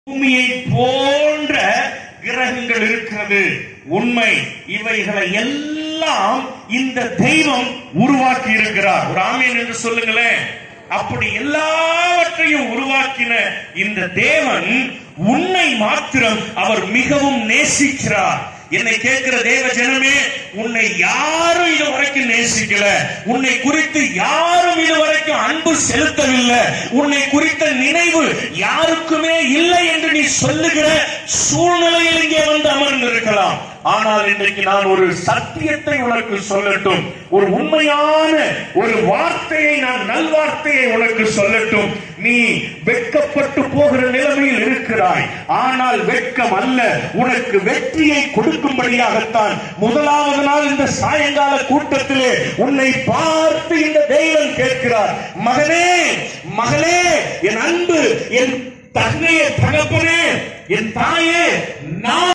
பூமியை போன்ற கிரகங்கள் இருக்கிறது உண்மை இவைகளை எல்லாம் இந்த தெய்வம் உருவாக்கி இருக்கிறார் ஒரு ஆமீன் என்று சொல்லுங்களேன் அப்படி எல்லாவற்றையும் உருவாக்கின இந்த தேவன் உன்னை மாத்திரம் அவர் மிகவும் நேசிக்கிறார் என்னை கேட்கிற தேவ ஜனமே உன்னை யாரும் இதுவரைக்கும் நேசிக்கல உன்னை குறித்து யாரும் இதுவரைக்கும் அன்பு செலுத்தவில்லை உன்னை குறித்த நினைவு யாருக்குமே இல்லை என்று நீ சொல்லுகிற சூழ்நிலையில் இங்கே வந்து அமர்ந்திருக்கலாம் ஆனால் இன்றைக்கு நான் ஒரு சத்தியத்தை உனக்கு சொல்லட்டும் ஒரு உண்மையான ஒரு வார்த்தையை நான் நல்வார்த்தையை உனக்கு சொல்லட்டும் நீ வெட்கப்பட்டு போகிற நிலைமையில் இருக்கிறாய் ஆனால் வெட்கம் அல்ல உனக்கு வெற்றியை கொடுக்கும்படியாகத்தான் முதலாவது நாள் இந்த சாயங்கால கூட்டத்திலே உன்னை பார்த்து இந்த தெய்வம் கேட்கிறார் மகனே மகளே என் அன்பு என் தங்கைய தகப்பனே என் தாயே நான்